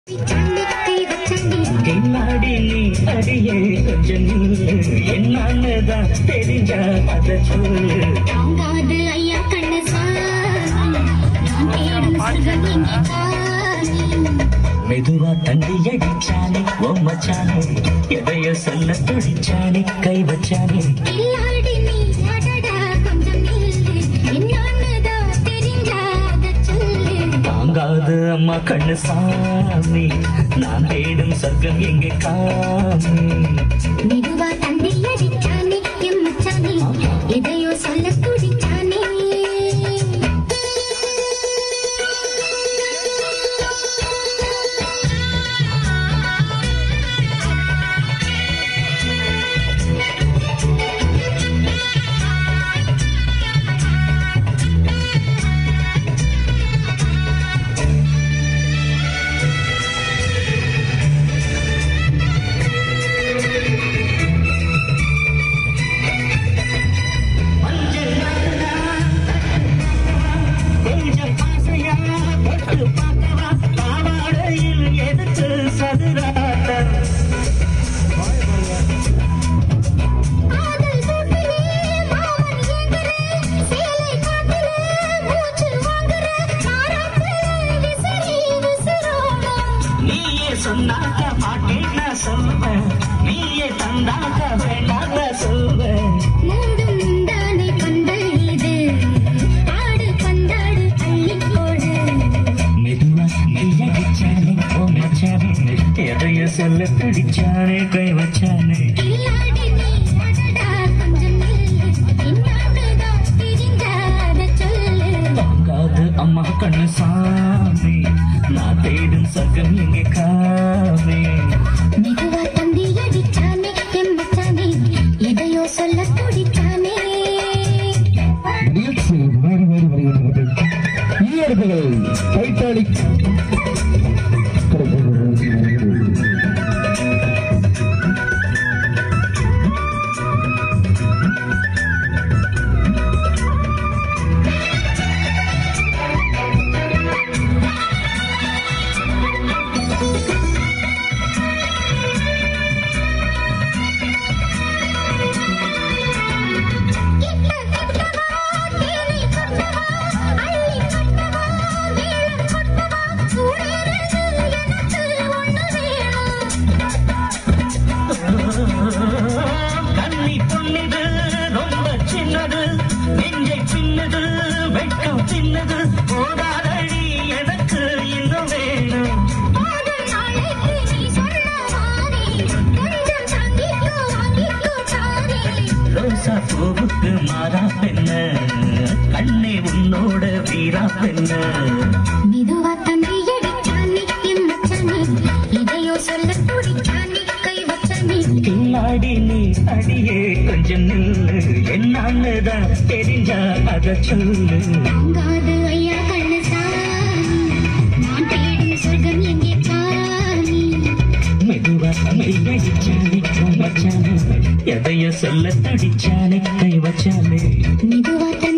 கில்லாடி நீ அடியே கொஞ்சம் நில்லு என்னன்னுதான் தெரிஞ்சா அத சொல்லு தாங்காது ஐயா கண்ணு சாமி நான் தேடும் சுகம் இங்கே தானே மெதுவா தண்டி அடிச்சானே ஓ மச்சானே எதைய சொல்ல துடிச்சானே கை வச்சானே கில்லாடி நீ அடடா கொஞ்சம் நில்லு என்னன்னுதான் தெரிஞ்சாத சொல்லு தாங்காது அம்மா கண்ணு சாமி நான் தேடும் சொர்க்கம் எங்கே காமி மெதுவா தந்தை அடிச்சானே எம் மச்சானே எதையோ சொல்ல துடிச்சானே மஞ்சள் நாடுனா, கொஞ்சம் ஆசையா தொட்டு பார்க்கவா பாவாடையில் எதுக்கு சதுராட்டம் காதல் தூக்கிலே மாமன் ஏங்குற சேலை காத்துல மூச்சு வாங்குற மாறாப்புல விசிறி விசிறோடும் நீயே சொன்னாக்க மாட்டேன் நான் சொல்வேன் நீயே தந்தாக்க வேண்டாம் நான் சொல்வேன் மூடும் முந்தானை பந்தல் இது ஆடு பந்தாடு அள்ளி போடு மெதுவா மெய்யடிச்சானே ஓ மச்சானே எதைய சொல்ல பிடிச்சானே கை வச்சானே கில்லாடி நீ அடடா கொஞ்சம் நில்லு இன்னாடுதான் தெரிஞ்சாத சொல்லு தாங்காது அம்மா கண்ணு சாமி நான் தேடும் சகம் எங்கே காமே மெதுவா தந்தி அடிச்சானே எம்மச்சானே எதையோ சொல்ல துடிச்சானே நிகழ்ச்சி மாறி மாறி வருகின்றது ஈயடுப்புகள் டைட்டானிக் கிட்ட கிட்டவா தேனி கொட்டவா அள்ளி கொட்டவா மேளம் கொட்டவா சூழறது எனக்கு ஒண்ணு வேணும் கண்ணி பொண்ணுது ரொம்ப சின்னது நெஞ்சை பின்னது வெட்கம் தின்னது போதாதடி எனக்கு இன்னும் வேணும் போதும் நாளைக்கு நீ சொன்ன மாறி கொஞ்சம் தாங்கிக்கோ வாங்கிக்கோ தாரே ரோசா பூவுக்கு மாறா பெண்ண கண்ணே உன்னோட வீரா பெண்ண மெதுவா தந்தி அடிச்சானே என் மச்சானே எதையோ சொல்ல துடிச்சானே கை வச்சானே கில்லாடி நீ அடியே கொஞ்சம் நில்லு என்னன்னுதான் தெரிஞ்சா அத சொல்லு தாங்காது ஐயா கண்ணு சாமி நான் தேடும் சொர்க்கம் எங்கே காணி மெதுவா மெய்யடிச்சானே மச்சானே எதைய சொல்ல துடிச்சானே கை வச்சானே மெதுவா